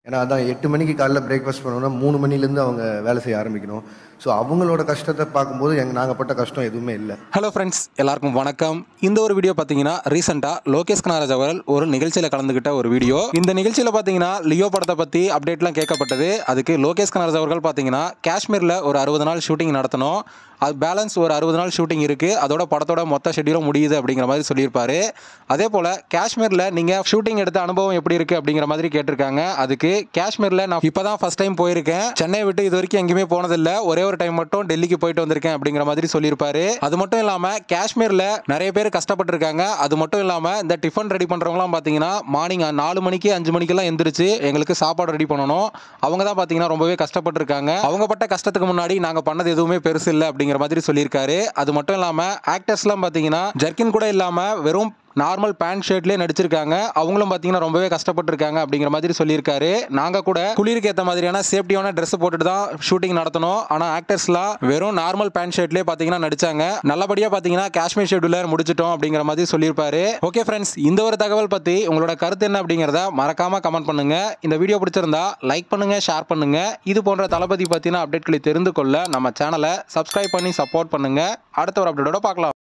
ஏன்னா அதான் எட்டு மணிக்கு காலைல பிரேக்ஃபாஸ்ட் பண்ணோம்னா மூணு மணிலேருந்து அவங்க வேலை செய்ய ஆரம்பிக்கணும் ஸோ அவங்களோட கஷ்டத்தை பார்க்கும்போது எங்கள் நாங்கள் பட்ட கஷ்டம் எதுவுமே இல்லை ஹலோ ஃப்ரெண்ட்ஸ் எல்லாருக்கும் வணக்கம் இந்த ஒரு வீடியோ பார்த்தீங்கன்னா ரீசெண்டாக லோகேஷ் கனராஜ் அவர்கள் ஒரு நிகழ்ச்சியில் கலந்துக்கிட்ட ஒரு வீடியோ இந்த நிகழ்ச்சியில் பார்த்தீங்கன்னா லியோ படத்தை பற்றி அப்டேட்லாம் கேட்கப்பட்டது அதுக்கு லோகேஷ் கனராஜ் அவர்கள் பார்த்தீங்கன்னா காஷ்மீரில் ஒரு அறுபது நாள் ஷூட்டிங் நடத்தணும் அது பேலன்ஸ் ஒரு அறுபது நாள் ஷூட்டிங் இருக்குது அதோட படத்தோட மொத்த ஷெட்யூலும் முடியுது அப்படிங்கிற மாதிரி சொல்லியிருப்பாரு அதே போல் காஷ்மீரில் நீங்கள் ஷூட்டிங் எடுத்த அனுபவம் எப்படி இருக்குது அப்படிங்கிற மாதிரி கேட்டிருக்காங்க அதுக்கு காஷ்மீரில் நான் இப்போ தான் ஃபஸ்ட் டைம் போயிருக்கேன் சென்னை விட்டு இது வரைக்கும் எங்கேயுமே போனதில்லை ஒரே ஒரு டைம் மட்டும் டெல்லிக்கு போயிட்டு வந்திருக்கேன் அப்படிங்கிற மாதிரி சொல்லியிருப்பாரு அது மட்டும் இல்லாமல் காஷ்மீரில் நிறைய பேர் கஷ்டப்பட்டிருக்காங்க அது மட்டும் இல்லாமல் இந்த டிஃபன் ரெடி பண்ணுறவங்களாம் பார்த்தீங்கன்னா மார்னிங் நாலு மணிக்கு அஞ்சு மணிக்கெல்லாம் எந்திரிச்சு எங்களுக்கு சாப்பாடு ரெடி பண்ணணும் அவங்க தான் பார்த்தீங்கன்னா ரொம்பவே கஷ்டப்பட்டிருக்காங்க அவங்க பட்ட கஷ்டத்துக்கு முன்னாடி நாங்கள் பண்ணது எதுவுமே பெருசு இல்லை அப்படிங்கிற மாதிரி சொல்லியிருக்காரு அது மட்டும் இல்லாமல் ஆக்டர்ஸ்லாம் பார்த்தீங்கன்னா ஜர்க்கின் கூட இல்லாமல் வெறும் நார்மல் பேண்ட் ஷர்ட்லேயே நடிச்சிருக்காங்க அவங்களும் பார்த்தீங்கன்னா ரொம்பவே கஷ்டப்பட்டிருக்காங்க அப்படிங்கிற மாதிரி சொல்லியிருக்காரு நாங்கள் கூட குளிருக்கு ஏற்ற மாதிரியான சேஃப்டியான ட்ரெஸ் போட்டுட்டு தான் ஷூட்டிங் நடத்தணும் ஆனால் ஆக்டர்ஸ்லாம் வெறும் நார்மல் பேண்ட் ஷர்ட்லேயே பார்த்தீங்கன்னா நடிச்சாங்க நல்லபடியாக பார்த்தீங்கன்னா காஷ்மீர் ஷெட்யூலர் முடிச்சிட்டோம் அப்படிங்கிற மாதிரி சொல்லியிருப்பாரு ஓகே ஃப்ரெண்ட்ஸ் இந்த ஒரு தகவல் பற்றி உங்களோட கருத்து என்ன அப்படிங்கிறத மறக்காம கமெண்ட் பண்ணுங்க இந்த வீடியோ பிடிச்சிருந்தா லைக் பண்ணுங்க ஷேர் பண்ணுங்க இது போன்ற தளபதி பற்றின அப்டேட்களை தெரிந்து கொள்ள நம்ம சேனலை சப்ஸ்கிரைப் பண்ணி சப்போர்ட் பண்ணுங்க அடுத்த ஒரு அப்டேட்டோட பார்க்கலாம்